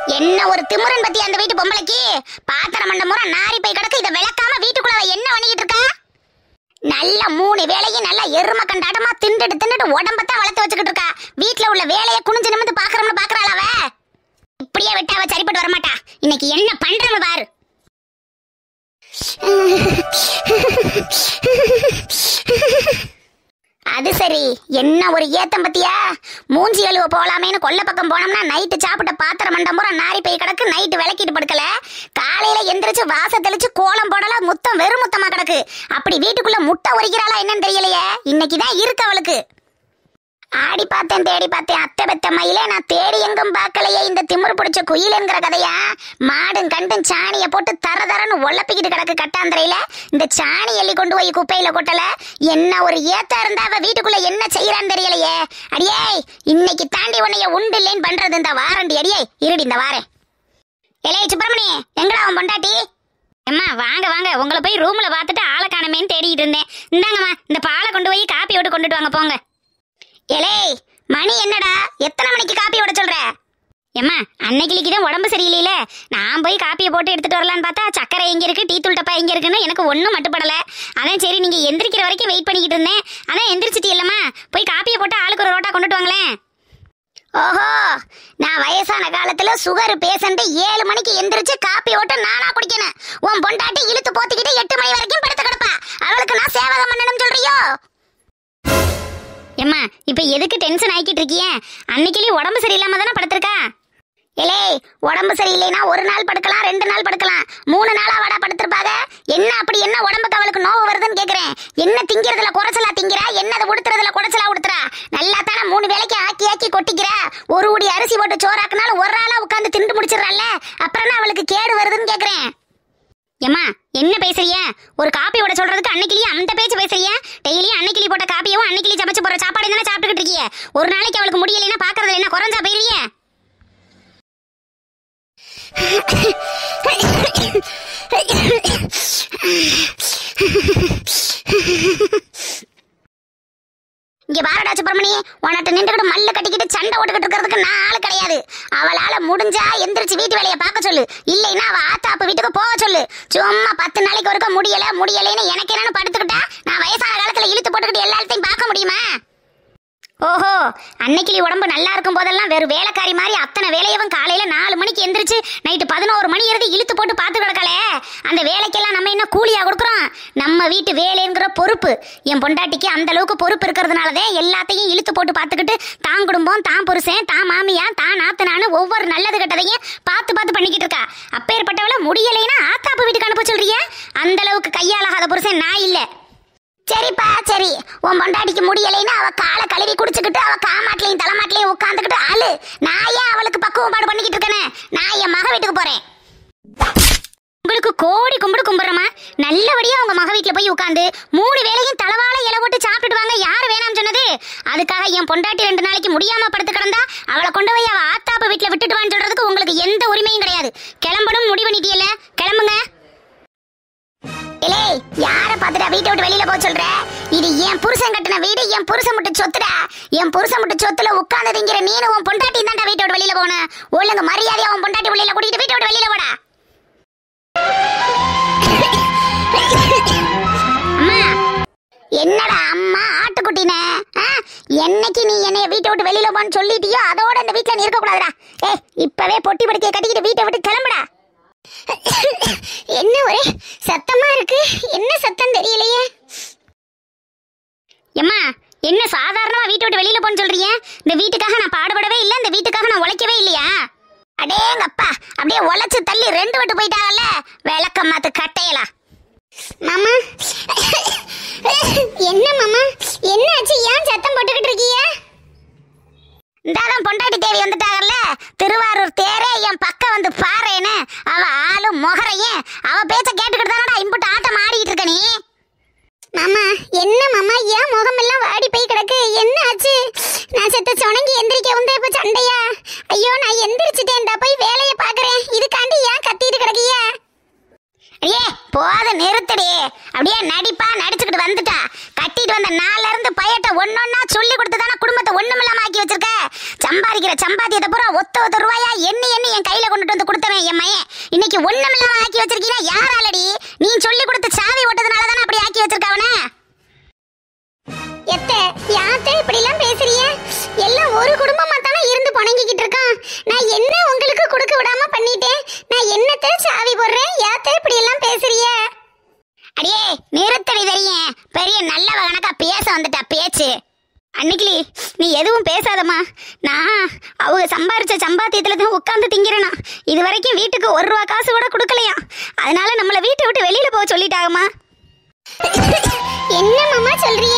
என்ன ஒரு திமுறன் பத்தி அந்த வீட்டு பொம்பளைக்கு பாத்திரம் மண்ட முறை நாரி போய் கிடக்கு இதை விளக்காம வீட்டுக்குள்ள அவ என்ன பண்ணிக்கிட்டு இருக்கா நல்ல மூணு வேலையும் நல்லா எரும கண்டாட்டமா திண்டுட்டு திண்டுட்டு உடம்பத்தான் வளர்த்து வச்சுக்கிட்டு இருக்கா வீட்டுல உள்ள வேலையை குனிஞ்சு நிமிந்து பாக்குறோம்னு பாக்குறாள் அவ இப்படியே விட்டா அவ சரிப்பட்டு வரமாட்டா இன்னைக்கு என்ன பண்றவ பாரு அது சரி என்ன ஒரு ஏத்தம் பத்தியா மூஞ்சி கழுவ போலாமேன்னு கொல்ல பக்கம் போனோம்னா நைட்டு சாப்பிட்ட பாத்திரம் மண்டம் பூரா நாரி போய் கிடக்கு நைட்டு விளக்கிட்டு படுக்கல காலையில எந்திரிச்சு வாச தெளிச்சு கோலம் போடல முத்தம் வெறும் முத்தமா கிடக்கு அப்படி வீட்டுக்குள்ள முட்டை உரிக்கிறாளா என்னன்னு தெரியலையே இன்னைக்குதான் இருக்கு அவளுக்கு ஆடி பார்த்தேன் தேடி பார்த்தேன் அத்தை பெத்த மயிலே நான் தேடி எங்கும் பார்க்கலையே இந்த திமிரு பிடிச்ச குயிலுங்கிற கதையா மாடும் கண்டும் சாணியை போட்டு தர தரன்னு ஒல்லப்பிக்கிட்டு கிடக்கு கட்டாந்திரையில இந்த சாணி எள்ளி கொண்டு போய் குப்பையில கொட்டல என்ன ஒரு ஏத்தா இருந்தா அவ வீட்டுக்குள்ள என்ன செய்யறான்னு தெரியலையே அடியே இன்னைக்கு தாண்டி உன்னைய உண்டு இல்லைன்னு பண்றது இந்த வாரண்டி அடியே இருடி இந்த வாரேன் இளைய சுப்பிரமணி எங்கடா அவன் பொண்டாட்டி அம்மா வாங்க வாங்க உங்களை போய் ரூம்ல பார்த்துட்டு ஆளை காணமேன்னு தேடிட்டு இருந்தேன் இந்தாங்கம்மா இந்த பாலை கொண்டு போய் காப்பி விட்டு கொண்டுட்டு வாங்க போங்க எலே மணி என்னடா எத்தனை மணிக்கு காப்பி விட சொல்ற ஏம்மா அன்னைக்கு தான் உடம்பு சரியில்லையில நான் போய் காப்பியை போட்டு எடுத்துட்டு வரலான்னு பார்த்தா சக்கரை எங்க இருக்கு டீ தூள் டப்பா எங்க இருக்குன்னு எனக்கு ஒன்றும் மட்டுப்படல அதான் சரி நீங்க எந்திரிக்கிற வரைக்கும் வெயிட் பண்ணிக்கிட்டு இருந்தேன் அதான் எந்திரிச்சிட்டி இல்லம்மா போய் காப்பியை போட்டு ஆளுக்கு ஒரு ரோட்டா கொண்டுட்டு வாங்களேன் ஓஹோ நான் வயசான காலத்துல சுகர் பேஷண்ட் ஏழு மணிக்கு எந்திரிச்சு காப்பி ஓட்டு நானா குடிக்கணும் உன் பொண்டாட்டி இழுத்து போத்திக்கிட்டு எட்டு மணி வரைக்கும் படுத்து கிடப்பா அவளுக்கு நான் சேவகம் பண்ணணும் சொல்றியோ ஏம்மா இப்ப எதுக்கு டென்ஷன் ஆக்கிட்டு இருக்கிய அன்னைக்கிலே உடம்பு சரியில்லாம தானே படுத்திருக்கா ஏலே உடம்பு சரியில்லைனா ஒரு நாள் படுக்கலாம் ரெண்டு நாள் படுக்கலாம் மூணு நாளா வாடா படுத்திருப்பாங்க என்ன அப்படி என்ன உடம்புக்கு அவளுக்கு நோவு வருதுன்னு கேக்குறேன் என்ன திங்கிறதுல குறைச்சலா திங்கிறா என்னதை உடுத்துறதுல குறைச்சலா உடுத்துறா நல்லா தானே மூணு வேளைக்கு ஆக்கி ஆக்கி கொட்டிக்கிற ஒரு உடி அரிசி போட்டு சோறாக்குனாலும் ஒரு ஆளா உட்காந்து திண்டு முடிச்சிடறால அப்புறம் என்ன அவளுக்கு கேடு வருதுன்னு கேக்குறேன் ஏம்மா என்ன பேசுறிய ஒரு காப்பி விட சொல்றதுக்கு அன்னைக்கிலேயே அந்த பேச்சு பேசுறிய டெய்லியும் அன்னைக்கிளி போட்ட காப்பியவும் அன்னைக்கிளி சமைச்சு போற சாப்பாடு தானே சாப்பிட்டுக்கிட்டு இருக்கிய ஒரு நாளைக்கு அவளுக்கு முடியலைன்னா பாக்குறதுல என்ன குறைஞ்சா போயிருவிய இங்க பாரடா சுப்பிரமணி உனட்ட நின்றுகிட்டு மல்ல கட்டிக்கிட்டு சண்டை ஓட்டுக்கிட்டு இருக்கிறதுக்கு நான் ஆளு கிடையாது அவளால முடிஞ்சா எந்திரிச்சு வீட்டு வேலையை பார்க்க சொல்லு இல்லைன்னா அவ ஆத்தாப்பு வீட்டுக்கு போக சொல்லு சும்மா பத்து நாளைக்கு ஒருக்க முடியல முடியலைன்னு எனக்கு என்னன்னு படுத்துக்கிட்டா நான் வயசான காலத்துல இழுத்து போட்டுக்கிட்டு எல்லாத்தையும் பார்க்க முடியுமா ஓஹோ அன்னைக்கு உடம்பு நல்லா இருக்கும் போதெல்லாம் வெறும் வேலைக்காரி மாதிரி அத்தனை வேலையவும் காலையில நாலு மணிக்கு எந்திரிச்சு நைட்டு பதினோரு மணி இருந்து இழுத்து போட்டு பார்த்து கிடக்கலே அந்த வேலைக்கெல்லாம் நம்ம என்ன கூலியா கொடுக்குறோம் நம்ம வீட்டு வேலைங்கிற பொறுப்பு என் பொண்டாட்டிக்கு அந்த அளவுக்கு பொறுப்பு இருக்கிறதுனாலதான் எல்லாத்தையும் இழுத்து போட்டு பார்த்துக்கிட்டு தான் குடும்பம் தான் புருஷன் தான் மாமியா தான் நாத்தனான்னு ஒவ்வொரு நல்லது கெட்டதையும் பார்த்து பார்த்து பண்ணிக்கிட்டு இருக்கா அப்பேற்பட்டவள முடியலைன்னா ஆத்தாப்பு வீட்டுக்கு அனுப்ப சொல்றிய அந்த அளவுக்கு கையாளாகாத புருஷன் நான் இல்லை சரிப்பா சரி உன் பொண்டாட்டிக்கு முடியலைன்னா அவ காலை கழுவி குடிச்சுக்கிட்டு அவ காமாட்லையும் தலைமாட்லையும் உட்காந்துக்கிட்டு ஆளு நான் ஏன் அவளுக்கு பக்குவப்பாடு பண்ணிக்கிட்டு இருக்கேனே நான் என் மக வீட்டுக்கு போறேன் உங்களுக்கு கோடி கும்பிடு கும்பிடுறமா நல்லபடியா உங்க மக வீட்டுல போய் உட்காந்து மூணு வேளையும் தலவாழ இலை போட்டு சாப்பிட்டுட்டு வாங்க யாரு வேணாம்னு சொன்னது அதுக்காக என் பொண்டாட்டி ரெண்டு நாளைக்கு முடியாம படுத்து கிடந்தா அவளை கொண்டு போய் அவ ஆத்தாப்ப வீட்டுல விட்டுட்டு வான்னு சொல்றதுக்கு உங்களுக்கு எந்த உரிமையும் கிடையாது கிளம்பணும் முடிவு பண்ணிட்டியல கிளம்புங்க இலே யார பாத்துடா வீட்டை விட்டு வெளியில போக சொல்ற இது என் புருஷன் கட்டின வீடு என் புருஷன் மட்டும் சொத்துடா என் புருஷன் மட்டும் சொத்துல உட்கார்ந்து திங்கிற நீனு உன் பொண்டாட்டி தான்டா வீட்டை விட்டு வெளியில போன ஒழுங்கு மரியாதையா உன் பொண்டாட்டி வெளியில கூட்டிட்டு வீட்டை விட்டு வெளியில போடா அம்மா என்னடா அம்மா ஆட்டுக்குட்டினே ஆ? என்னைக்கு நீ என்னைய வீட்டை விட்டு வெளியில போன்னு சொல்லிட்டியோ அதோட இந்த வீட்டுல நீ இருக்க கூடாதுடா ஏ இப்பவே பொட்டி படுக்கைய கட்டிக்கிட்டு வீட்டை விட்டு கிளம்புடா என்ன ஒரே சத்தமா இருக்கு என்ன சத்தம் தெரியலையே எம்மா என்ன சாதாரணமா வீட்டை விட்டு வெளியில போன்னு சொல்றீங்க இந்த வீட்டுக்காக நான் பாடுபடவே இல்ல இந்த வீட்டுக்காக நான் உழைக்கவே இல்லையா அடேங்கப்பா அப்படியே உழைச்சு தள்ளி ரெண்டு விட்டு போயிட்டாங்கல்ல விளக்கம் மாத்து கட்டையலா மாமா என்ன மாமா என்ன ஆச்சு ஏன் சத்தம் போட்டுக்கிட்டு இருக்கீங்க இந்தாதான் பொண்டாட்டி தேவி வந்துட்டாங்கல்ல திருவாரூர் தேரே என் பக்கம் வந்து பாறேன்னு அவ ஆளும் முகரையும் அவ பேச்ச கேட்டுக்கிட்டு தானடா இம்புட்டு ஆட்டம் ஆடிக்கிட்டு இருக்க நீ மாமா என்ன மாமா ஏன் முகம் எல்லாம் வாடி போய் கிடக்கு என்ன ஆச்சு நான் செத்த சொணங்கி எந்திரிக்க வந்து இப்ப சண்டையா ஐயோ நான் எந்திரிச்சிட்டேன்டா போய் வேலையை பாக்குறேன் இதுக்காண்டி ஏன் கத்திட்டு கிடக்கியா ஐயே போத நிறுத்தடி அப்படியே நடிப்பா நடிச்சுக்கிட்டு வந்துட்டா கட்டிட்டு வந்த நாள்ல இருந்து பயட்ட ஒன்னொன்னா சொல்லி கொடுத்து தானே குடும்பத்தை ஒண்ணுமில்லாம ஆக்கி வச்சிருக்க சம்பாதிக்கிற சம்பாத்தியத்தை பூரா ஒத்த ஒத்த ரூபாயா எண்ணி எண்ணி என் கையில கொண்டு இன்னைக்கு ஒண்ணுமில்லாம ஆக்கி வச்சிருக்கீங்க யாராலடி நீ சொல்லி கொடுத்த சாவி ஓட்டதுனால தானே அப்படி ஆக்கி வச்சிருக்காவன எத்த யாத்த இப்படி எல்லாம் பேசுறீங்க எல்லாம் ஒரு குடும்பமா தானே இருந்து புணங்கிக்கிட்டு இருக்கான் நான் என்ன உங்களுக்கு கொடுக்க விடாம பண்ணிட்டேன் நான் என்னத்த சாவி போடுறேன் யாத்த இப்படி எல்லாம் பேசுறீங்க அடியே நிறுத்தடி தெரியும் பெரிய நல்லவ கணக்கா பேச வந்துட்டா பேச்சு அன்னைக்கிளி நீ எதுவும் பேசாதம்மா நான் அவங்க சம்பாரிச்ச சம்பாத்தியத்துல தான் உட்காந்து திங்கிறேனா இது வரைக்கும் வீட்டுக்கு ஒரு ரூபா காசு கூட கொடுக்கலையா அதனால நம்மள வீட்டை விட்டு வெளியில போக சொல்லிட்டாங்கம்மா என்ன மாமா சொல்றீங்க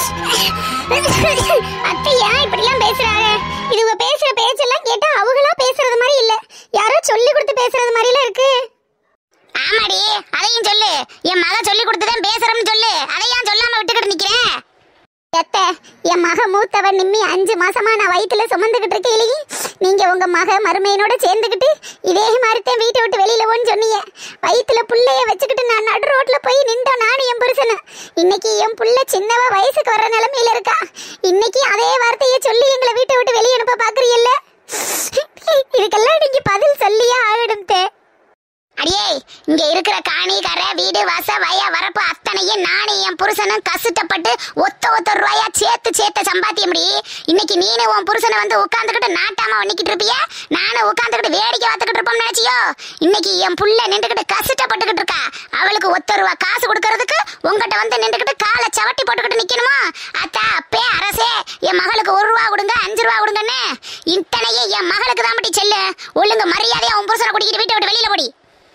அத்தை ஏன் இப்படிலாம் பேசுறாங்க இதுவ பேசுற பேச்செல்லாம் கேட்டா அவங்களா பேசுறது மாதிரி இல்ல யாரோ சொல்லி கொடுத்து பேசுறது மாதிரிலாம் இருக்கு ஆமாடி அதையும் சொல்லு என் மக சொல்லி கொடுத்துதான் பேசுறோம்னு சொல்லு அதை ஏன் சொல்லாம விட்டுக்கிட்டு நிக்கிறேன் எத்த என் மக மூத்தவ நிம்மி அஞ்சு மாசமா நான் வயித்துல சுமந்துகிட்டு இருக்கேன் நீங்க உங்க மக மருமையனோட சேர்ந்துக்கிட்டு இதே மாதிரி தான் வீட்டை விட்டு வெளியில போன்னு சொன்னீங்க வயித்துல புள்ளைய வச்சுக்கிட்டு நான் நடு ரோட்ல போய் நின்றோம் நானும் என் புருஷனும் இன்னைக்கு என் புள்ள சின்னவ வயசுக்கு வர நிலைமையில இருக்கா இன்னைக்கு அதே வார்த்தையை சொல்லி எங்களை வீட்டை விட்டு வெளியே அனுப்ப பாக்குறீல்ல இதுக்கெல்லாம் நீங்க பதில் சொல்லியே ஆகணும் தே அடியே இங்க இருக்கிற காணி கரை வீடு வாச வய வரப்பு அத்தனையும் நானும் என் புருஷனும் கஷ்டப்பட்டு ஒத்த ஒத்த ரூபாயா சேர்த்து சேர்த்த சம்பாத்தியம் முடி இன்னைக்கு நீனு உன் புருஷனை வந்து உட்காந்துக்கிட்டு நாட்டாம நிக்கிட்டு இருப்பிய நானும் உட்காந்துக்கிட்டு வேடிக்கை பார்த்துக்கிட்டு இருப்போம் நினைச்சியோ இன்னைக்கு என் புள்ள நின்றுக்கிட்டு கஷ்டப்பட்டுக்கிட்டு இருக்கா அவளுக்கு ஒத்த ரூபா காசு கொடுக்கறதுக்கு உங்ககிட்ட வந்து நின்றுக்கிட்டு காலை சவட்டி போட்டுக்கிட்டு நிக்கணுமா அத்தா அப்பே அரசே என் மகளுக்கு ஒரு ரூபா கொடுங்க அஞ்சு ரூபா கொடுங்கன்னு இத்தனையே என் மகளுக்கு தான் மட்டும் செல்லு ஒழுங்கு மரியாதையா உன் புருஷனை கூட்டிக்கிட்டு வீட்டை விட்டு வெளியில போடி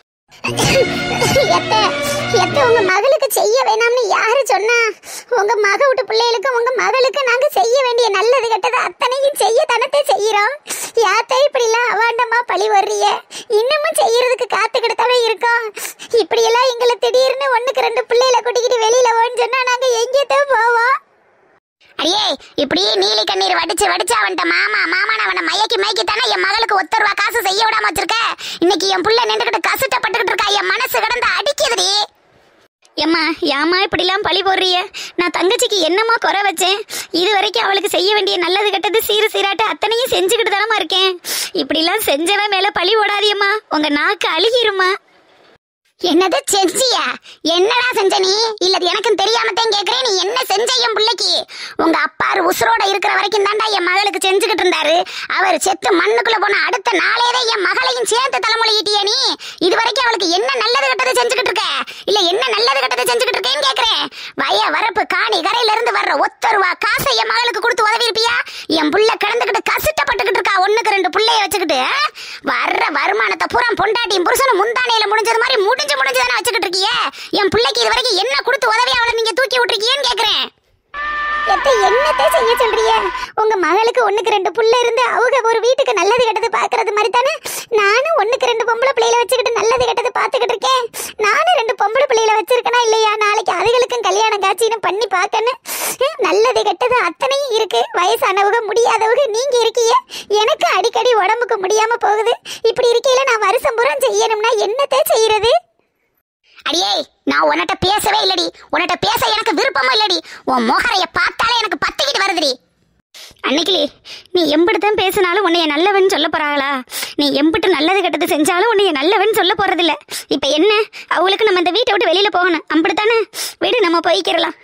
எத்த எத்த உங்க மகளுக்கு செய்ய வேணாம்னு யாரு சொன்னா உங்க மக விட்டு பிள்ளைகளுக்கு உங்க மகளுக்கு நாங்க செய்ய வேண்டிய நல்லது கெட்டது அத்தனையும் செய்ய தனத்தை செய்யறோம் யாத்த இப்படி எல்லாம் அவாண்டமா பழி வர்றிய இன்னமும் செய்யறதுக்கு காத்துக்கிட்டு தானே இருக்கோம் இப்படி எல்லாம் எங்களை திடீர்னு ஒண்ணுக்கு ரெண்டு பிள்ளைகளை கூட்டிக்கிட்டு வெளியில போன்னு சொன்னா நாங்க எங்கேத்தான் போவோம் அடியே இப்படி நீலி கண்ணீர் வடிச்சு வடிச்சு அவன்கிட்ட மாமா மாமான்னு அவனை மயக்கி மயக்கி தானே என் மகளுக்கு ஒத்த ரூபா காசு செய்ய விடாம வச்சிருக்க இன்னைக்கு என் புள்ள நின்றுகிட்டு கஷ்டப்பட்டுக்கிட்டு இருக்கா என் மனசு கிடந்து அடிக்குதுடி எம்மா ஏம்மா இப்படிலாம் பழி போடுறிய நான் தங்கச்சிக்கு என்னம்மா குறை வச்சேன் இது வரைக்கும் அவளுக்கு செய்ய வேண்டிய நல்லது கெட்டது சீரு சீராட்டு அத்தனையும் செஞ்சுக்கிட்டு தானம்மா இருக்கேன் இப்படிலாம் செஞ்சவன் மேல பழி போடாதியம்மா உங்க நாக்கு அழுகிருமா என்னது செஞ்சியா என்னடா செஞ்ச நீ இல்ல எனக்கும் தெரியாம தான் கேக்குறேன் நீ என்ன செஞ்ச என் பிள்ளைக்கு உங்க அப்பாரு உசுரோட இருக்கிற வரைக்கும் தாண்டா என் மகளுக்கு செஞ்சுக்கிட்டு இருந்தாரு அவர் செத்து மண்ணுக்குள்ள போன அடுத்த நாளேவே என் மகளையும் சேர்த்து தலைமொழி ஈட்டிய நீ இது வரைக்கும் அவளுக்கு என்ன நல்லது கெட்டது செஞ்சுக்கிட்டு இருக்க இல்ல என்ன நல்லது கெட்டது செஞ்சுக்கிட்டு இருக்கேன்னு கேக்குறேன் வய வரப்பு காணி கரையில இருந்து வர்ற ஒத்த ரூபா காசை என் மகளுக்கு கொடுத்து உதவி இருப்பியா என் புள்ள கிடந்துக்கிட்டு கஷ்டப்பட்டுக்கிட்டு இருக்கா ஒண்ணுக்கு ரெண்டு புள்ளைய வச்சுக்கிட்டு ஆ? வர்ற வருமானத்தை பூரா பொண்டாட்டியும் புருஷனும் முந்தானையில முடிஞ்சது மாதிரி முடிஞ்சு முடிஞ்சு தானே வச்சுக்கிட்டு இருக்கியே என் பிள்ளைக்கு இது வரைக்கும் என்ன கொடுத்து உதவி அவளை நீங்க தூக்கி விட்டுருக்கீங்கன்னு கேக்குறேன் எத்த என்னத்தை செய்ய சொல்றிய உங்க மகளுக்கு ஒண்ணுக்கு ரெண்டு புள்ள இருந்து அவங்க ஒரு வீட்டுக்கு நல்லது கெட்டது பாக்குறது மாதிரி தானே நானும் ஒண்ணுக்கு ரெண்டு பொம்பளை பிள்ளைகளை வச்சுக்கிட்டு நல்லது கெட்டது பாத்துக்கிட்டு இருக்கேன் நானும் ரெண்டு பொம்பளை பிள்ளைகளை வச்சிருக்கனா இல்லையா நாளைக்கு அதுகளுக்கும் கல்யாணம் காட்சின்னு பண்ணி பார்க்கணும் ஹம், நல்லது கெட்டது அத்தனையும் இருக்கு வயசானவங்க முடியாதவங்க நீங்க இருக்கீங்க எனக்கு அடிக்கடி உடம்புக்கு முடியாம போகுது இப்படி இருக்கையில நான் வருஷம் பூரா செய்யணும்னா என்னத்தை செய்யறது அடியே நான் உன்கிட்ட பேசவே இல்லடி உன்கிட்ட பேச எனக்கு விருப்பமும் இல்லடி உன் முகரைய பார்த்தாலே எனக்கு பத்திக்கிட்டு வருதுடி அன்னைக்கிளி நீ எம்பிட்டு தான் பேசினாலும் உன்னைய நல்லவன் சொல்ல போறாங்களா நீ எம்பிட்டு நல்லது கெட்டது செஞ்சாலும் உன்னைய நல்லவன் சொல்ல போறதில்ல இப்ப என்ன அவங்களுக்கு நம்ம இந்த வீட்டை விட்டு வெளியில போகணும் அப்படித்தானே வீடு நம்ம போய்க்கிறலாம்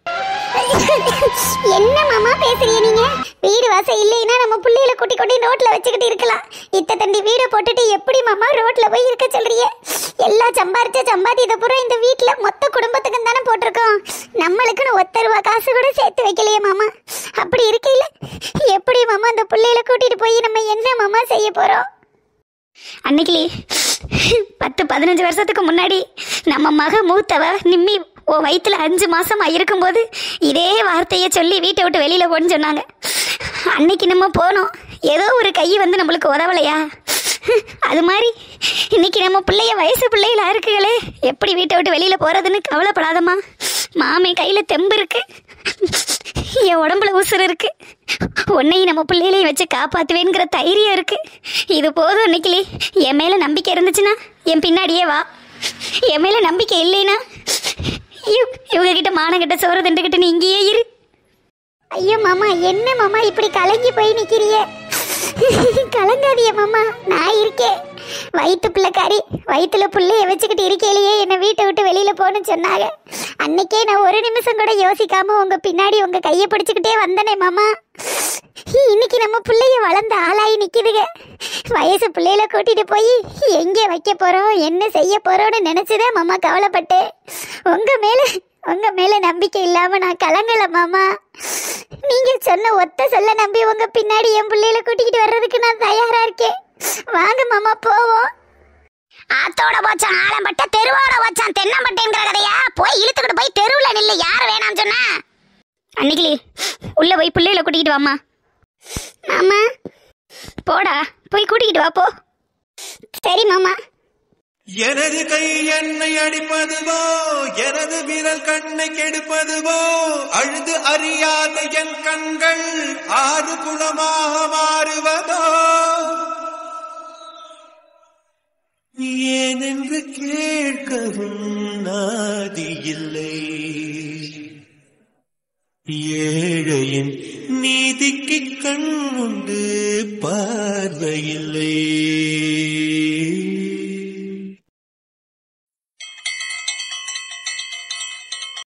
என்ன மாமா பேசுறீங்க நீங்க வீடு வாசல் இல்லைன்னா நம்ம புள்ளையில குட்டி குட்டி ரோட்ல வச்சுக்கிட்டு இருக்கலாம் இத்த தண்டி வீடை போட்டுட்டு எப்படி மாமா ரோட்ல போய் இருக்க சொல்றீங்க எல்லாம் சம்பாரிச்ச சம்பாதியத்தை பூரா இந்த வீட்ல மொத்த குடும்பத்துக்கும் தானே போட்டிருக்கோம் நம்மளுக்குன்னு ஒத்த ரூபா காசு கூட சேர்த்து வைக்கலையே மாமா அப்படி இருக்கையில எப்படி மாமா அந்த புள்ளையில கூட்டிட்டு போய் நம்ம என்ன மாமா செய்ய போறோம் அன்னைக்கு பத்து பதினஞ்சு வருஷத்துக்கு முன்னாடி நம்ம மக மூத்தவ நிம்மி ஓ வயிற்றுல அஞ்சு மாசமா இருக்கும்போது இதே வார்த்தையை சொல்லி வீட்டை விட்டு வெளியில போன்னு சொன்னாங்க அன்னைக்கு நம்ம போனோம் ஏதோ ஒரு கை வந்து நம்மளுக்கு உதவலையா அது மாதிரி இன்னைக்கு நம்ம பிள்ளைய வயசு பிள்ளைகளா இருக்குகளே எப்படி வீட்டை விட்டு வெளியில போறதுன்னு கவலைப்படாதம்மா மாமே கையில தெம்பு இருக்கு என் உடம்புல உசுறு இருக்கு உன்னையும் நம்ம பிள்ளைகளையும் வச்சு காப்பாத்துவேங்கிற தைரியம் இருக்கு இது போதும் இன்னைக்கு என் மேல நம்பிக்கை இருந்துச்சுன்னா என் பின்னாடியே வா என் மேல நம்பிக்கை இல்லைனா இவங்க கிட்ட மானம் கிட்ட சோறு திண்டுக்கிட்டு நீ இங்கேயே இரு ஐயோ மாமா என்ன மாமா இப்படி கலங்கி போய் நிக்கிறிய கலங்காதிய மாமா நான் இருக்கேன் வயிற்று பிள்ளைக்காரி வயிற்றுல புள்ளைய வச்சுக்கிட்டு இருக்கையிலேயே என்னை வீட்டை விட்டு வெளியில போன்னு சொன்னாங்க அன்னைக்கே நான் ஒரு நிமிஷம் கூட யோசிக்காம உங்க பின்னாடி உங்க கையை பிடிச்சுக்கிட்டே வந்தனே மாமா இன்னைக்கு நம்ம பிள்ளைய வளர்ந்த ஆளாகி நிக்குதுங்க வயசு பிள்ளையில கூட்டிட்டு போய் எங்கே வைக்க போறோம் என்ன செய்ய போறோம்னு நினைச்சுதான் மாமா கவலைப்பட்டேன் உங்க மேல உங்க மேல நம்பிக்கை இல்லாம நான் கலங்கல மாமா நீங்க சொன்ன ஒத்த சொல்ல நம்பி உங்க பின்னாடி என் பிள்ளையில கூட்டிக்கிட்டு வர்றதுக்கு நான் தயாரா இருக்கேன் வாங்க மாமா போவோம் ஆத்தோட வச்சான் ஆலம்பட்ட தெருவோட வச்சான் தென்னம்பட்டைங்கிற கதையா போய் இழுத்துக்கிட்டு போய் தெருவுல நில்லு யார் வேணாம் சொன்னா அன்னைக்கு உள்ள போய் பிள்ளைகளை கூட்டிக்கிட்டு வாமா மாமா போடா போய் கூட்டிக்கிட்டு வா போ சரி மாமா எனது கை என்னை அடிப்பதுவோ எனது விரல் கண்ணை கெடுப்பதுவோ அழுது அறியாத என் கண்கள் ஆறு குளமாக மாறுவதோ ஏனென்று கேட்கவும் நாதி இல்லை ஏழையின் நீதிக்கு கண் உண்டு பார்வையில்லை